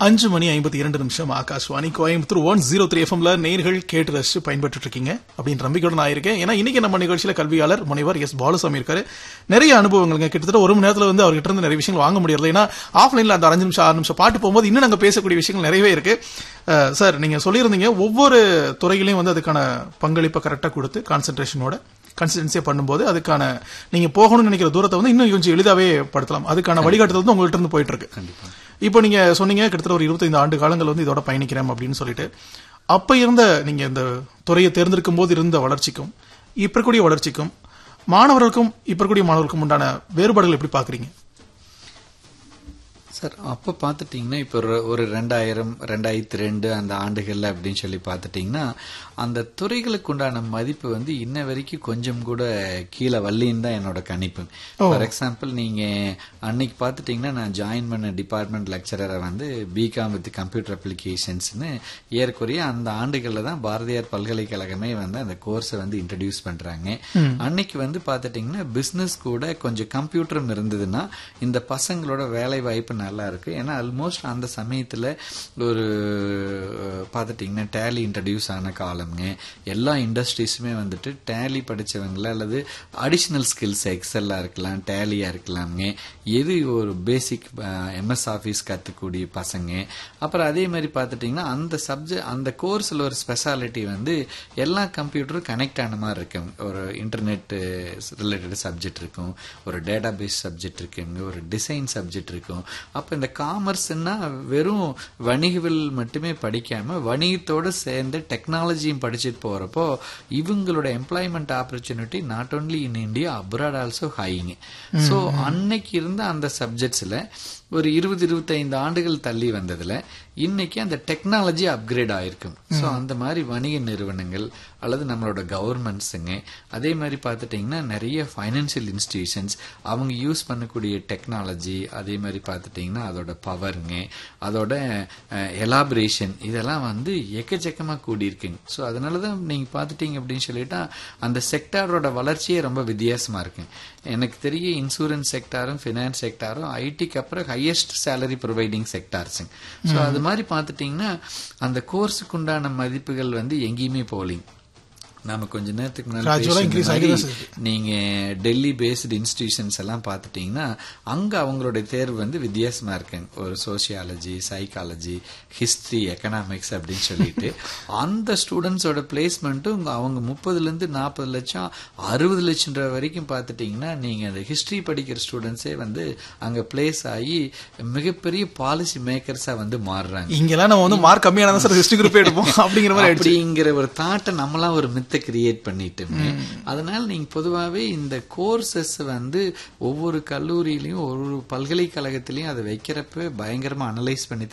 அஞ்சு மணி ஐம்பத்தி இரண்டு நிமிஷம் Akashvani Coimbatore one zero three எஃப்எம்ல நேர்கள் கேட்டு ரசிச்சு பயன்பட்டு இருக்கீங்க அப்படின்ற நம்பிக்கையோட நான் இருக்கேன் ஏன்னா இன்னைக்கு நம்ம நிகழ்ச்சியில கல்வியாளர் முனைவர் எஸ் பாலுசாமி இருக்காரு நிறைய அனுபவங்கள்ங்க கிட்டத்தட்ட ஒரு மணி நேரத்துல வந்து அவர்கிட்ட இருந்து நிறைய விஷயங்கள் வாங்க முடியறது ஏன்னா ஆஃப்லைன்ல அந்த அஞ்சு நிமிஷம் ஆறு நிமிஷம் பாட்டு போகும்போது இன்னும் நாங்க பேசக்கூடிய விஷயங்கள் நிறையவே இருக்கு அஹ், சார் நீங்க சொல்லியிருந்தீங்க ஒவ்வொரு துறையிலையும் வந்து அதுக்கான பங்களிப்பை கரெக்டா கொடுத்து கான்சென்ட்ரேஷனோட கன்சிஸ்டன்சியா பண்ணும்போது அதுக்கான நீங்க போகணும்னு நினைக்கிற தூரத்தை வந்து இன்னும் கொஞ்சம் எளிதாவே படுத்தலாம் அதுக்கான வழிகாட்டுதல் வந்து உங்கள்ட்ட இருந்து போயிட்டு இருக்கு கண்டிப்பா இப்போ நீங்க சொன்னீங்க கிட்டத்தட்ட ஒரு 25 ஆண்டு காலங்கள் வந்து இதோட பயணிக்கிறேன் அப்படின்னு சொல்லிட்டு அப்ப இருந்த நீங்க இந்த துறையை தேர்ந்தெடுக்கும் போது இருந்த வளர்ச்சிக்கும் இப்ப இருக்கக்கூடிய வளர்ச்சிக்கும் மாணவர்களுக்கும் இப்ப இருக்கக்கூடிய மாணவர்களுக்கும் உண்டான வேறுபாடுகள் எப்படி பாக்குறீங்க சார் அப்போ பார்த்துட்டிங்கன்னா இப்போ ஒரு ஒரு ரெண்டாயிரம் ரெண்டாயிரத்தி ரெண்டு அந்த ஆண்டுகள்ல அப்படின்னு சொல்லி பார்த்துட்டிங்கன்னா அந்த துறைகளுக்கு உண்டான மதிப்பு வந்து இன்ன வரைக்கும் கொஞ்சம் கூட கீழே வள்ளின்னு தான் என்னோட கணிப்பு ஃபார் எக்ஸாம்பிள் நீங்க அன்னைக்கு பார்த்துட்டிங்கன்னா நான் ஜாயின் பண்ண டிபார்ட்மெண்ட் லெக்சரரை வந்து பிகாம் வித் கம்ப்யூட்டர் அப்ளிகேஷன்ஸ்னு ஏறக்குறைய அந்த ஆண்டுகளில் தான் பாரதியார் பல்கலைக்கழகமே வந்து அந்த கோர்ஸை வந்து இன்ட்ரடியூஸ் பண்றாங்க அன்னைக்கு வந்து பார்த்துட்டிங்கன்னா பிஸ்னஸ் கூட கொஞ்சம் கம்ப்யூட்டரும் இருந்ததுன்னா இந்த பசங்களோட வேலை வாய்ப்பு நல்லா இருக்கு ஏன்னா ஆல்மோஸ்ட் அந்த சமயத்துல ஒரு அஹ், பார்த்துட்டிங்கன்னா டேலி இன்ட்ரடியூஸ் ஆன காலம்ங்க எல்லா இண்டஸ்ட்ரீஸுமே வந்துட்டு டேலி படிச்சவங்கள அல்லது அடிஷனல் ஸ்கில்ஸ் எக்ஸல்லா இருக்கலாம் டேலியா இருக்கலாம்ங்க எது ஒரு பேசிக் எம்எஸ் ஆஃபீஸ் கத்துக்கூடிய பசங்க அப்புறம் அதே மாதிரி பார்த்துட்டிங்கன்னா அந்த சப்ஜெக்ட் அந்த கோர்ஸில் ஒரு ஸ்பெஷாலிட்டி வந்து எல்லா கம்ப்யூட்டரும் கனெக்ட் ஆன மாதிரி இருக்கும் ஒரு இன்டர்நெட் ரிலேட்டட் சப்ஜெக்ட் இருக்கும் ஒரு டேட்டா பேஸ் சப்ஜெக்ட் இருக்குங்க ஒரு டிசைன் சப்ஜெக்ட் இருக்கும் அப்போ இந்த காமர்ஸ்னா வெறும் வணிகவில் மட்டுமே படிக்காம வணிகத்தோட சேர்ந்து டெக்னாலஜியும் படிச்சுட்டு போறப்போ இவங்களோட employment opportunity not only in India abroad also ஹைங்க ஸோ அன்னைக்கு இருந்த அந்த சப்ஜெக்ட்ஸ்ல ஒரு இருபது இருபத்தைந்து ஆண்டுகள் தள்ளி வந்ததுல இன்னைக்கு அந்த டெக்னாலஜி அப்கிரேட் ஆயிருக்கும் ஸோ அந்த மாதிரி வணிக நிறுவனங்கள் அல்லது நம்மளோட கவர்மெண்ட்ஸுங்க அதே மாதிரி பார்த்துட்டிங்கன்னா நிறைய ஃபைனான்சியல் இன்ஸ்டிடியூஷன்ஸ் அவங்க யூஸ் பண்ணக்கூடிய டெக்னாலஜி அதே மாதிரி பார்த்துட்டிங்கன்னா அதோட பவருங்க அதோட எலாபரேஷன் இதெல்லாம் வந்து எக்கச்சக்கமாக கூடியிருக்குங்க ஸோ அதனால தான் நீங்கள் பார்த்துட்டீங்க அப்படின்னு சொல்லிட்டா அந்த செக்டாரோட வளர்ச்சியே ரொம்ப வித்தியாசமா இருக்குங்க எனக்கு தெரிய இன்சூரன்ஸ் செக்டாரும் ஃபினான்ஸ் செக்டாரும் ஐடிக்கு அப்புறம் ஹையஸ்ட் சேலரி ப்ரொவைடிங் செக்டார்ஸுங்க ஸோ அது மாதிரி பார்த்துட்டிங்கன்னா அந்த கோர்ஸுக்கு உண்டான மதிப்புகள் வந்து எங்கேயுமே போலிங்க நாம கொஞ்ச நேரத்துக்கு முன்னாடி Gradual ஆ பேசின increase மாதிரி ஆகிதான் இருக்கு. நீங்க டெல்லி பேஸ்டு இன்ஸ்டிடியூஷன்ஸ் எல்லாம் பார்த்துட்டீங்கன்னா அங்க அவங்களுடைய தேர்வு வந்து வித்தியாசமா இருக்குங்க ஒரு சோசியாலஜி சைக்காலஜி ஹிஸ்டரி எக்கனாமிக்ஸ் அப்படின்னு சொல்லிட்டு அந்த ஸ்டூடெண்ட்ஸோட பிளேஸ்மெண்ட்டும் அவங்க முப்பதுல இருந்து நாற்பது லட்சம் அறுபது லட்சம் ரூபாய் வரைக்கும் பார்த்துட்டீங்கன்னா நீங்க அந்த ஹிஸ்டரி படிக்கிற ஸ்டூடெண்ட்ஸே வந்து அங்க பிளேஸ் ஆகி மிகப்பெரிய பாலிசி மேக்கர்ஸா வந்து மாறுறாங்க இங்கெல்லாம் நம்ம வந்து மார்க் கம்மியான சார் ஹிஸ்டரி குரூப் எடுப்போம் அப்படிங்கிற மாதிரி ஆயிடுச்சு அப்படிங்கிற ஒரு தாட்டை நம்மளாம் ஒரு மித்தை கிரியேட் பண்ணிட்டோமே அதனால நீங்க பொதுவாகவே இந்த கோர்சஸ் வந்து ஒவ்வொரு கல்லூரியிலையும் ஒரு பல்கலைக்கழகத்திலையும் அதை வைக்கிறப்ப பயங்கரமா அனலைஸ் பண்ணி